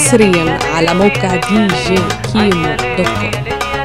حصريا على موقع دي جي كيمو دوت كوم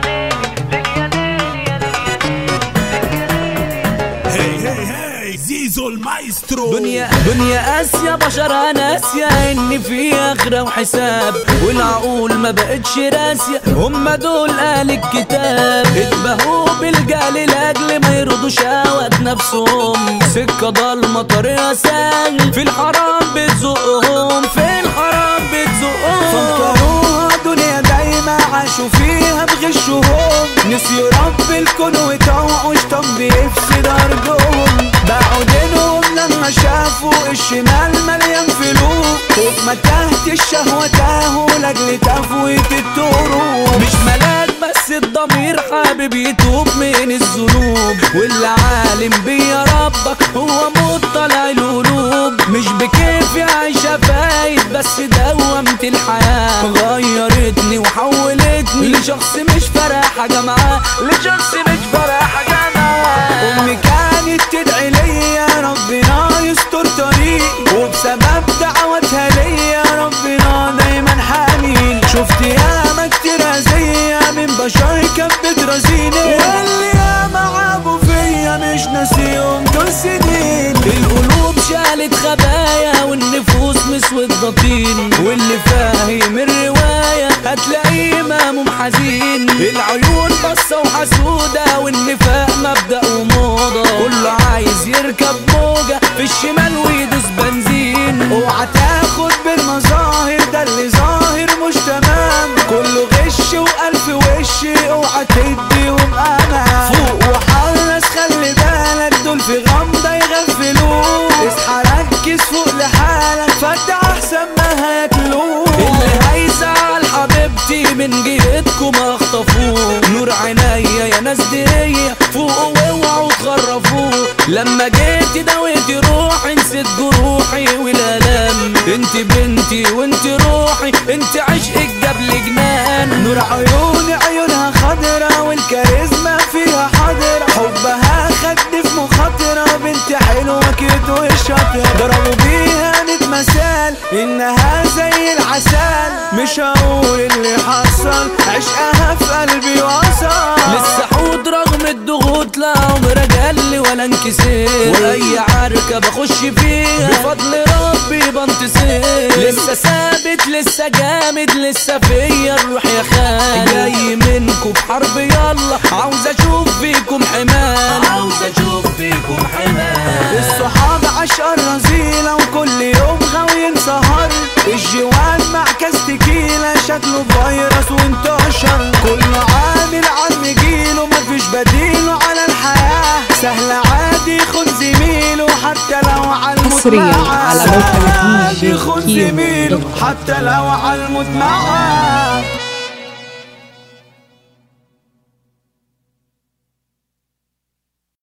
هي هي هي زيزو المايسترو دنيا دنيا اسيا بشر ناسيا ان في اخره وحساب والعقول ما بقتش راسية هم دول اهل الكتاب اتبهوا بالجهل لاجل ما يرضوا شهوات نفسهم سكه ضلمه طريقه سهل في الحرام بتزقهم في الحرام بتزقهم فكروها دنيا دايما عاشوا فيها بغشهم نسيوا رب الكون وتوعوا شطن بيفسد ارضهم باعوا دينهم لما شافوا الشمال مليان فلوس وفي متاهة الشهوة تاهوا لاجل تفويت الطرق مش ملاك بس الضمير حابب يتوب من الذنوب واللي عالم بيا ربك هو مطلع القلوب مش بكيفي عايشة فايت بس دومت الحياة غيرتني وحولتني لشخص مش فارق حاجة معاه لشخص مش فارق حاجة معاه امي كانت تدعي ليا ربنا يستر طريقي وبسبب دعوتها ليا ربنا دايما حاميني شفت ياما كتير اذية من بشر كانت بترازيني واللي ياما عابوا فيا مش ناسيهم دول سنين القلوب شالت خبايا والنفوس مسود ضطين واللي فاهم الرواية هتلاقيه مهموم حزين العيون بصة وحسودة والنفاق مبدأ وموضة كله عايز يركب موجة في الشمال ويدوس بنزين اوعى تاخد بالمظاهر ده اللي ظاهر مش تمام كله غش والف وش اوعى تديهم امان فوق وحرص خلي بالك دول في غمضة يغفلوك اصحى ركز فوق لحالك فتح احسن ما هياكلوك اللي هيزعل حبيبتي من جهتكم اخطفوه نور عينيا يا ناس دي هي فوقوا واوعوا تخرفوه لما جيتي دويتي روحي نسيت جروحي والالام انت بنتي وانت روحي انت عشقك جاب لي جنان نور عيوني عيونها خضرا والكاريزما فيها حضرة حبها خد في مخاطرة بنت حلوة كده والشاطرة ضربوا بيها ميت مثال انها زي العسل مش هقول اللي حصل عشقها في قلبي وصل لسه حوض رغم الضغوط لا عمر جالي ولا انكسر واي عركة بخش فيها بفضل ربي بنتصر لسه ثابت لسه جامد لسه فيا الروح يا خال جاي منكم بحرب يلا عاوز اشوف فيكم حمال عاوز اشوف فيكم حمال الصحاب عشقة رزيلة وكل يوم غاويين سهر الجوان مع كاس تكيلة شكله فيروس وانتشر كله عامل عم جيله مفيش بديله على الحياة سهل عادي خد زميله حتى لو على الموت حصرياً معاه. على موقع سهل دي جي عادي خد كيمو زميله دوت كوم. حتى لو على الموت معاه